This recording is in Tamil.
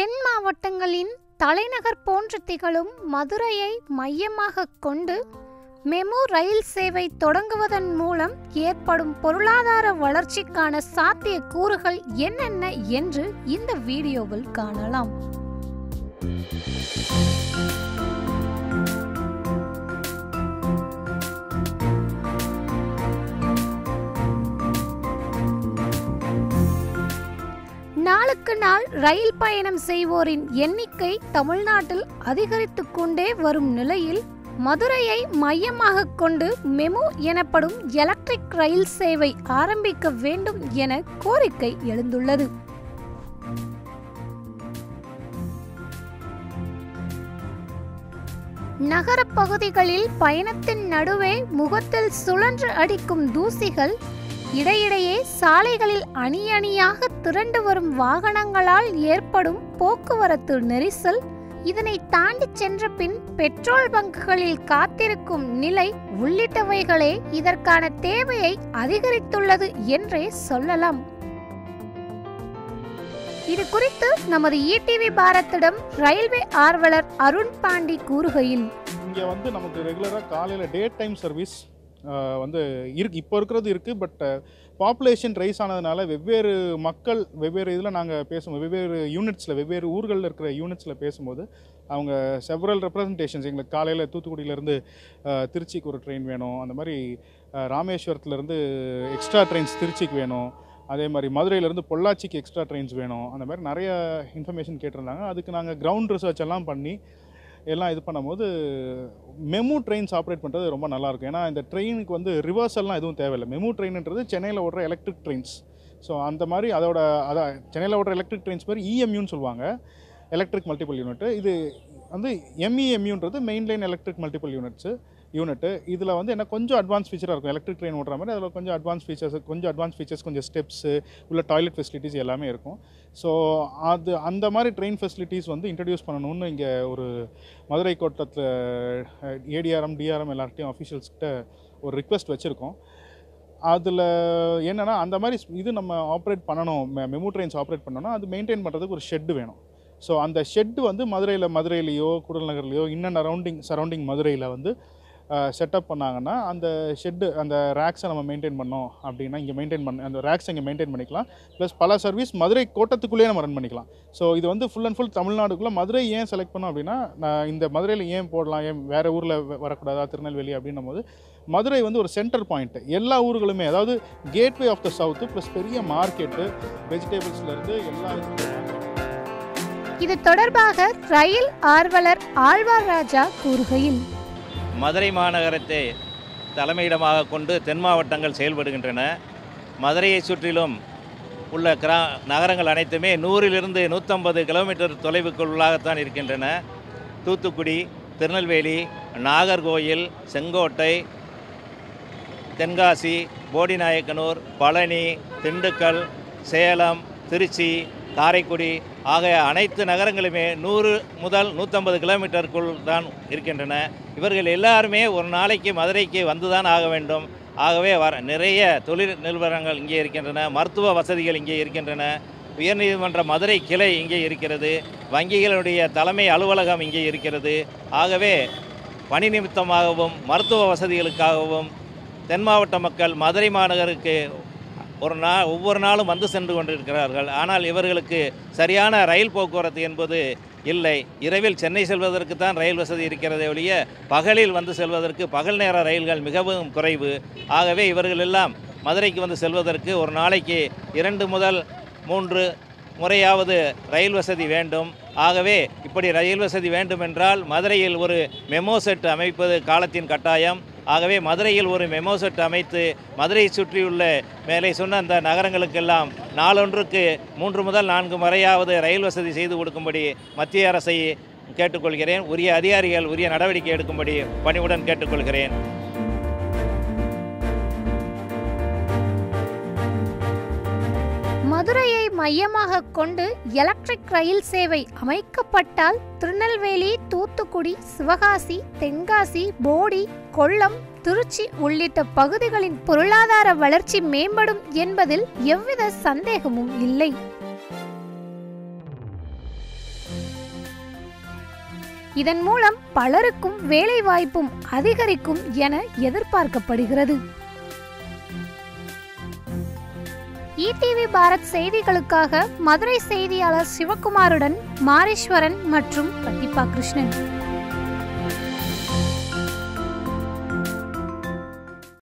தென் மாவட்டங்களின் தலைநகர் போன்று திகழும் மதுரையை மையமாகக் கொண்டு மெமு ரயில் சேவை தொடங்குவதன் மூலம் ஏற்படும் பொருளாதார வளர்ச்சிக்கான சாத்திய கூறுகள் என்னென்ன என்று இந்த வீடியோவில் காணலாம் நாளுக்கு நாள் ரயில் பயணம் செய்வோரின் எண்ணிக்கை தமிழ்நாட்டில் அதிகரித்து கொண்டே வரும் நிலையில் மதுரையை மையமாக கொண்டு மெமு எனப்படும் எலக்ட்ரிக் ரயில் சேவை ஆரம்பிக்க வேண்டும் என கோரிக்கை எழுந்துள்ளது நகரப் பகுதிகளில் பயணத்தின் நடுவே முகத்தில் சுழன்று அடிக்கும் தூசிகள் இடையிடையே சாலைகளில் அணி அணியாக திரண்டு வரும் வாகனங்களால் ஏற்படும் போக்குவரத்து நெரிசல் இதனை தாண்டி சென்ற பின் பெட்ரோல் பங்குகளில் காத்திருக்கும் நிலை உள்ளிட்டவைகளே இதற்கான தேவையை அதிகரித்துள்ளது என்றே சொல்லலாம் இது குறித்து நமது இடிவி பாரத்திடம் ரயில்வே ஆர்வலர் அருண் பாண்டி கூறுகையில் இங்கே வந்து நமக்கு ரெகுலராக காலையில் டே டைம் சர்வீஸ் வந்து இருக்கு இப்போ இருக்கிறது இருக்குது பட் பாப்புலேஷன் ரைஸ் ஆனதுனால வெவ்வேறு மக்கள் வெவ்வேறு இதில் நாங்கள் பேசும்போது வெவ்வேறு யூனிட்ஸில் வெவ்வேறு ஊர்களில் இருக்கிற யூனிட்ஸில் பேசும்போது அவங்க செவரல் ரெப்ரசன்டேஷன்ஸ் எங்களுக்கு காலையில் தூத்துக்குடியிலேருந்து திருச்சிக்கு ஒரு ட்ரெயின் வேணும் அந்த மாதிரி அஹ், ராமேஸ்வரத்துலேருந்து எக்ஸ்ட்ரா ட்ரெயின்ஸ் திருச்சிக்கு வேணும் அதே மாதிரி மதுரையிலேருந்து பொள்ளாச்சிக்கு எக்ஸ்ட்ரா ட்ரெயின்ஸ் வேணும் அந்த மாதிரி நிறைய இன்ஃபர்மேஷன் கேட்டிருந்தாங்க அதுக்கு நாங்கள் கிரவுண்ட் ரிசர்ச் எல்லாம் பண்ணி எல்லாம் இது பண்ணும்போது மெமு ட்ரெயின்ஸ் ஆப்ரேட் பண்ணுறது ரொம்ப நல்லாயிருக்கும் ஏன்னா இந்த ட்ரெயினுக்கு வந்து ரிவர்சல்லாம் எதுவும் தேவையில்லை மெமு ட்ரெயின்ன்றது சென்னையில் ஓடுற எலக்ட்ரிக் ட்ரெயின்ஸ் ஸோ அந்த மாதிரி அதோட அதான் சென்னையில் ஓடுற எலக்ட்ரிக் ட்ரெயின்ஸ் பேர் இஎம்யூன்னு சொல்லுவாங்க எலக்ட்ரிக் மல்டிபிள் யூனிட் இது வந்து எம்இஎம்யூன்றது main line electric multiple units unit இதில் வந்து என்ன கொஞ்சம் அட்வான்ஸ் ஃபீச்சராக இருக்கும் எலக்ட்ரிக் ட்ரெயின் ஓடுற மாதிரி அதில் கொஞ்சம் அட்வான்ஸ் ஃபீச்சர்ஸ் கொஞ்சம் அட்வான்ஸ் ஃபீச்சர்ஸ் கொஞ்சம் ஸ்டெப்ஸு உள்ள டாய்லெட் ஃபெசிலிட்டிஸ் எல்லாமே இருக்கும் ஸோ அது அந்த மாதிரி ட்ரெயின் ஃபெசிலிட்டிஸ் வந்து இன்ட்ரடியூஸ் பண்ணணும்னு இங்கே ஒரு மதுரை கோட்டத்தில் ஏடிஆர்எம் டிஆர்எம் எல்லார்ட்டையும் அஃபிஷியல்ஸ்கிட்ட ஒரு ரிக்வெஸ்ட் வச்சுருக்கோம் அதில் என்னென்னா அந்த மாதிரி இது நம்ம ஆப்ரேட் பண்ணணும் மெமு ட்ரெயின்ஸ் ஆப்ரேட் பண்ணணும்னா அது மெயின்டைன் பண்ணுறதுக்கு ஒரு ஷெட்டு வேணும் ஸோ அந்த ஷெட்டு வந்து மதுரையில் மதுரையிலையோ குடல் நகர்லையோ இன்னும் அரௌண்டிங் சரௌண்டிங் மதுரையில் வந்து செட்டப் பண்ணாங்கன்னா அந்த ஷெட்டு அந்த ரேக்ஸை நம்ம மெயின்டைன் பண்ணோம் அப்படின்னா இங்கே மெயின்டைன் பண்ண அந்த ரேக்ஸ் இங்கே மெயின்டைன் பண்ணிக்கலாம் ப்ளஸ் பல சர்வீஸ் மதுரை கோட்டத்துக்குள்ளேயே நம்ம ரன் பண்ணிக்கலாம் ஸோ இது வந்து ஃபுல் அண்ட் ஃபுல் தமிழ்நாடுக்குள்ளே மதுரை ஏன் செலக்ட் பண்ணோம் அப்படின்னா நான் இந்த மதுரையில் ஏன் போடலாம் ஏன் வேறு ஊரில் வரக்கூடாதா திருநெல்வேலி அப்படின்னும் போது மதுரை வந்து ஒரு சென்டர் பாயிண்ட் எல்லா ஊர்களுமே அதாவது gateway of the south plus பெரிய மார்க்கெட்டு வெஜிடபிள்ஸ்லேருந்து எல்லா இது தொடர்பாக ரயில் ஆர்வலர் ஆழ்வார் ராஜா கூறுகையில் மதுரை மாநகரத்தை தலைமையிடமாக கொண்டு தென் மாவட்டங்கள் செயல்படுகின்றன மதுரையை சுற்றிலும் உள்ள கிரா நகரங்கள் அனைத்துமே நூறிலிருந்து நூற்றம்பது கிலோமீட்டர் தொலைவுக்குள்ளாகத்தான் இருக்கின்றன தூத்துக்குடி திருநெல்வேலி நாகர்கோயில் செங்கோட்டை தென்காசி போடிநாயக்கனூர் பழனி திண்டுக்கல் சேலம் திருச்சி காரைக்குடி ஆகிய அனைத்து நகரங்களுமே நூறு முதல் நூற்றம்பது கிலோமீட்டருக்குள் தான் இருக்கின்றன இவர்கள் எல்லாருமே ஒரு நாளைக்கு மதுரைக்கு வந்து தான் ஆக வேண்டும் ஆகவே வர நிறைய தொழில் நிறுவனங்கள் இங்கே இருக்கின்றன மருத்துவ வசதிகள் இங்கே இருக்கின்றன உயர்நீதிமன்ற மதுரை கிளை இங்கே இருக்கிறது வங்கிகளுடைய தலைமை அலுவலகம் இங்கே இருக்கிறது ஆகவே பணி நிமித்தமாகவும் மருத்துவ வசதிகளுக்காகவும் தென் மாவட்ட மக்கள் மதுரை மாநகருக்கு ஒரு நாள் ஒவ்வொரு நாளும் வந்து சென்று கொண்டிருக்கிறார்கள் ஆனால் இவர்களுக்கு சரியான ரயில் போக்குவரத்து என்பது இல்லை இரவில் சென்னை செல்வதற்கு தான் ரயில் வசதி இருக்கிறதே ஒழிய பகலில் வந்து செல்வதற்கு பகல் நேர ரயில்கள் மிகவும் குறைவு ஆகவே இவர்கள் எல்லாம் மதுரைக்கு வந்து செல்வதற்கு ஒரு நாளைக்கு இரண்டு முதல் மூன்று முறையாவது ரயில் வசதி வேண்டும் ஆகவே இப்படி ரயில் வசதி வேண்டுமென்றால் மதுரையில் ஒரு மெமோ செட் அமைப்பது காலத்தின் கட்டாயம் ஆகவே மதுரையில் ஒரு மெமோ செட் அமைத்து மதுரையை சுற்றியுள்ள மேலே சொன்ன அந்த நகரங்களுக்கெல்லாம் நாளொன்றுக்கு மூன்று முதல் நான்கு முறையாவது ரயில் வசதி செய்து கொடுக்கும்படி மத்திய அரசை கேட்டுக்கொள்கிறேன் உரிய அதிகாரிகள் உரிய நடவடிக்கை எடுக்கும்படி பணிவுடன் கேட்டுக்கொள்கிறேன் மதுரையை மையமாக கொண்டு எலக்ட்ரிக் ரயில் சேவை அமைக்கப்பட்டால் திருநெல்வேலி தூத்துக்குடி சிவகாசி தென்காசி போடி கொல்லம் திருச்சி உள்ளிட்ட பகுதிகளின் பொருளாதார வளர்ச்சி மேம்படும் என்பதில் எவ்வித சந்தேகமும் இல்லை இதன் மூலம் பலருக்கும் வேலை வாய்ப்பும் அதிகரிக்கும் என எதிர்பார்க்கப்படுகிறது இடிவி பாரத் செய்திகளுக்காக மதுரை செய்தியாளர் சிவகுமாருடன் மாரீஸ்வரன் மற்றும் பிரதீபா கிருஷ்ணன்